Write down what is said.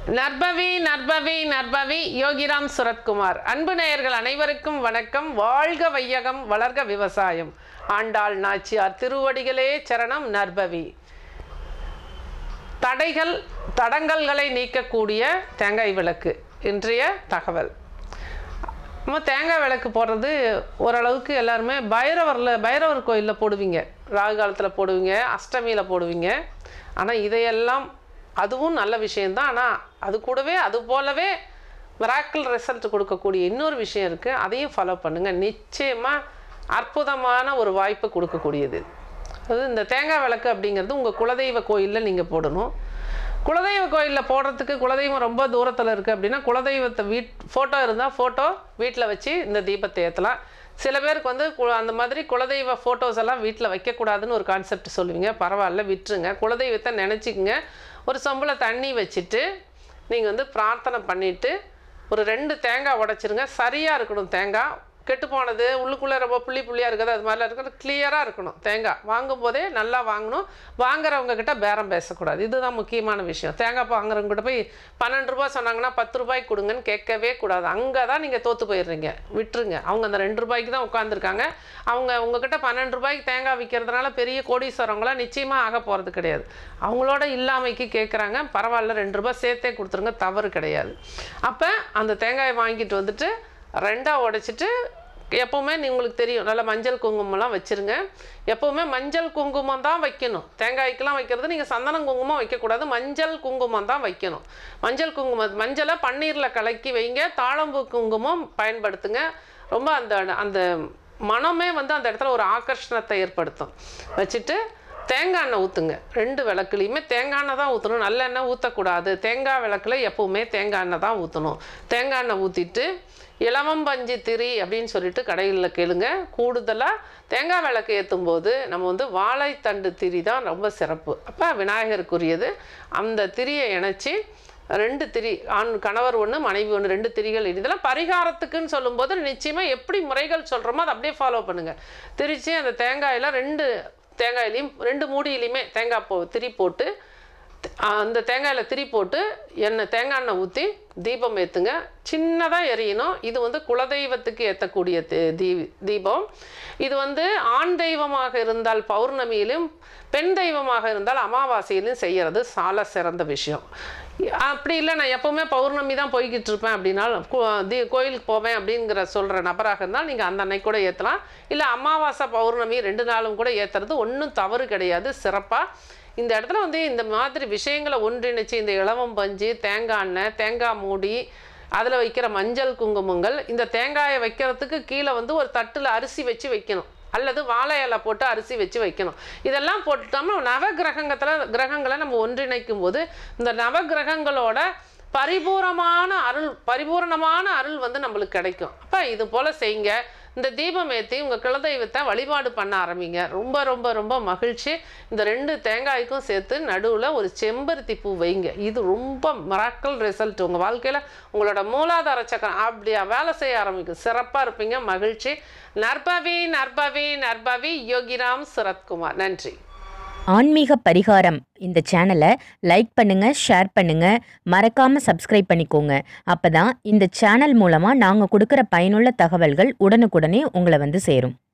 நற்பவி நற்பவி நற்பவி யோகிராம் சுரத்குமார் அன்பு நேயர்கள் அனைவருக்கும் வணக்கம் வாழ்க வையகம் வளர்க விவசாயம் ஆண்டாள் நாச்சியார் திருவடிகளே சரணம் நற்பவி தடைகள் தடங்கல்களை நீக்கக்கூடிய தேங்காய் விளக்கு இன்றைய தகவல் நம்ம தேங்காய் விளக்கு போடுறது ஓரளவுக்கு எல்லாருமே பைரவரில் பைரவர் கோயிலில் போடுவீங்க ராகு காலத்தில் போடுவீங்க அஷ்டமியில் போடுவீங்க ஆனால் இதையெல்லாம் அதுவும் நல்ல விஷயந்தான் ஆனால் அது கூடவே அது போலவே மிராக்கிள் ரிசல்ட் கொடுக்கக்கூடிய இன்னொரு விஷயம் இருக்குது அதையும் ஃபாலோ பண்ணுங்கள் நிச்சயமாக அற்புதமான ஒரு வாய்ப்பு கொடுக்கக்கூடியது அது இந்த தேங்காய் விளக்கு அப்படிங்கிறது உங்கள் குலதெய்வ கோயிலில் நீங்கள் போடணும் குலதெய்வ கோயிலில் போடுறதுக்கு குலதெய்வம் ரொம்ப தூரத்தில் இருக்குது அப்படின்னா குலதெய்வத்தை வீட் ஃபோட்டோ இருந்தால் ஃபோட்டோ வீட்டில் வச்சு இந்த தீபத்தை ஏற்றலாம் சில பேருக்கு வந்து கு- அந்த மாதிரி குலதெய்வ ஃபோட்டோஸ் எல்லாம் வீட்டில் வைக்கக்கூடாதுன்னு ஒரு கான்செப்ட் சொல்லுவீங்க பரவாயில்ல விட்டுருங்க குலதெய்வத்தை நினச்சிக்கங்க ஒரு சொம்பில் தண்ணி வச்சுட்டு நீங்கள் வந்து பிரார்த்தனை பண்ணிவிட்டு ஒரு ரெண்டு தேங்காய் உடைச்சிருங்க சரியாக இருக்கணும் தேங்காய் கெட்டு போனது உள்ளுக்குள்ளே ரொம்ப புள்ளி புள்ளியாக இருக்குது அது மாதிரிலாம் இருக்கிறது கிளியராக இருக்கணும் தேங்காய் வாங்கும்போதே நல்லா வாங்கணும் வாங்குறவங்க கிட்ட பேரம் பேசக்கூடாது இதுதான் முக்கியமான விஷயம் தேங்காய் வாங்குறவங்க கிட்ட போய் பன்னெண்டு ரூபாய் சொன்னாங்கன்னா பத்து ரூபாய்க்கு கொடுங்கன்னு கேட்கவே கூடாது அங்கே தான் நீங்கள் தோற்று போயிடுறீங்க விட்டுருங்க அவங்க அந்த ரெண்டு ரூபாய்க்கு தான் உட்காந்துருக்காங்க அவங்க உங்ககிட்ட பன்னெண்டு ரூபாய்க்கு தேங்காய் விற்கிறதுனால பெரிய கோடீஸ்வரங்களாம் நிச்சயமாக ஆக போகிறது கிடையாது அவங்களோட இல்லாமைக்கு கேட்குறாங்க பரவாயில்ல ரெண்டு ரூபாய் சேர்த்தே கொடுத்துருங்க தவறு கிடையாது அப்போ அந்த தேங்காயை வாங்கிட்டு வந்துட்டு ரெண்டாக உடைச்சிட்டு எப்போவுமே நீ உங்களுக்கு தெரியும் நல்லா மஞ்சள் குங்குமம்லாம் வச்சுருங்க எப்போவுமே மஞ்சள் குங்குமம் தான் வைக்கணும் தேங்காய்க்கெலாம் வைக்கிறது நீங்கள் சந்தனம் குங்குமம் வைக்கக்கூடாது மஞ்சள் குங்குமம் தான் வைக்கணும் மஞ்சள் குங்குமம் மஞ்சளை பன்னீரில் கலக்கி வைங்க தாழம்பூ குங்குமம் பயன்படுத்துங்க ரொம்ப அந்த அந்த மனமே வந்து அந்த இடத்துல ஒரு ஆகர்ஷணத்தை ஏற்படுத்தும் வச்சுட்டு தேங்காய் எண்ணெய் ஊற்றுங்க ரெண்டு விளக்குலையுமே தேங்காய் எண்ணெய் தான் ஊற்றணும் நல்லெண்ணெய் ஊற்றக்கூடாது தேங்காய் விளக்குல எப்போவுமே தேங்காய் எண்ணெய் தான் ஊற்றணும் தேங்காய் எண்ணெய் ஊற்றிட்டு இளவம்பஞ்சு திரி அப்படின்னு சொல்லிட்டு கடைகளில் கேளுங்க கூடுதலாக தேங்காய் விளக்கு ஏற்றும் போது நம்ம வந்து வாழைத்தண்டு திரி தான் ரொம்ப சிறப்பு அப்போ விநாயகருக்குரியது அந்த திரியை இணைச்சி ரெண்டு திரி ஆண் கணவர் ஒன்று மனைவி ஒன்று ரெண்டு திரிகள் இடி- இதெல்லாம் பரிகாரத்துக்குன்னு சொல்லும்போது நிச்சயமாக எப்படி முறைகள் சொல்கிறோமோ அதை அப்படியே ஃபாலோ பண்ணுங்கள் திரிச்சு அந்த தேங்காயில் ரெண்டு தேங்காயிலையும் ரெண்டு மூடியிலையுமே தேங்காய் போ திரி போட்டு அந்த தேங்காயில் திரி போட்டு எண்ணெய் தேங்காய் எண்ணெய் ஊற்றி தீபம் ஏற்றுங்க சின்னதாக எரியணும் இது வந்து குலதெய்வத்துக்கு ஏற்றக்கூடிய தே- தீ தீபம் இது வந்து ஆண் தெய்வமாக இருந்தால் பௌர்ணமியிலும் பெண் தெய்வமாக இருந்தால் அமாவாசையிலும் செய்கிறது சால சிறந்த விஷயம் அப்படி இல்லை நான் எப்போவுமே பௌர்ணமி தான் போய்கிட்டு இருப்பேன் அப்படின்னா கு- தீ கோயிலுக்கு போவேன் அப்படிங்கிற சொல்கிற நபராக இருந்தால் நீங்கள் அந்த அன்னைக்கு கூட ஏற்றலாம் இல்லை அமாவாசை பௌர்ணமி ரெண்டு நாளும் கூட ஏற்றுறது ஒன்றும் தவறு கிடையாது சிறப்பாக இந்த இடத்துல வந்து இந்த மாதிரி விஷயங்களை ஒன்றிணைச்சு இந்த இலவம் பஞ்சு தேங்காய் எண்ணெய் தேங்காய் மூடி அதில் வைக்கிற மஞ்சள் குங்குமங்கள் இந்த தேங்காயை வைக்கிறதுக்கு கீழே வந்து ஒரு தட்டில் அரிசி வச்சு வைக்கணும் அல்லது வாழை இலை போட்டு அரிசி வச்சு வைக்கணும் இதெல்லாம் போட்டுட்டோம்னா நவ கிரகங்கத்தில் கிரகங்களை நம்ம ஒன்றிணைக்கும் போது இந்த நவ கிரகங்களோட பரிபூரணமான அருள் பரிபூரணமான அருள் வந்து நம்மளுக்கு கிடைக்கும் அப்போ இது போல் செய்யுங்க இந்த தீபம் ஏற்றி உங்கள் குலதெய்வத்தை வழிபாடு பண்ண ஆரம்பிங்க ரொம்ப ரொம்ப ரொம்ப மகிழ்ச்சி இந்த ரெண்டு தேங்காய்க்கும் சேர்த்து நடுவில் ஒரு செம்பருத்தி பூ வைங்க இது ரொம்ப மராக்கல் ரிசல்ட் உங்கள் வாழ்க்கையில் உங்களோட மூலாதார சக்கரம் அப்படியா வேலை செய்ய ஆரம்பிக்கும் சிறப்பாக இருப்பீங்க மகிழ்ச்சி நற்பவி நற்பவி நற்பவி யோகிராம் சுரத்குமார் நன்றி ஆன்மீக பரிகாரம் இந்த சேனலை லைக் பண்ணுங்க ஷேர் பண்ணுங்க மறக்காம சப்ஸ்கிரைப் பண்ணிக்கோங்க அப்பதான் இந்த சேனல் மூலமா நாங்க கொடுக்குற பயனுள்ள தகவல்கள் உடனுக்குடனே உங்களை வந்து சேரும்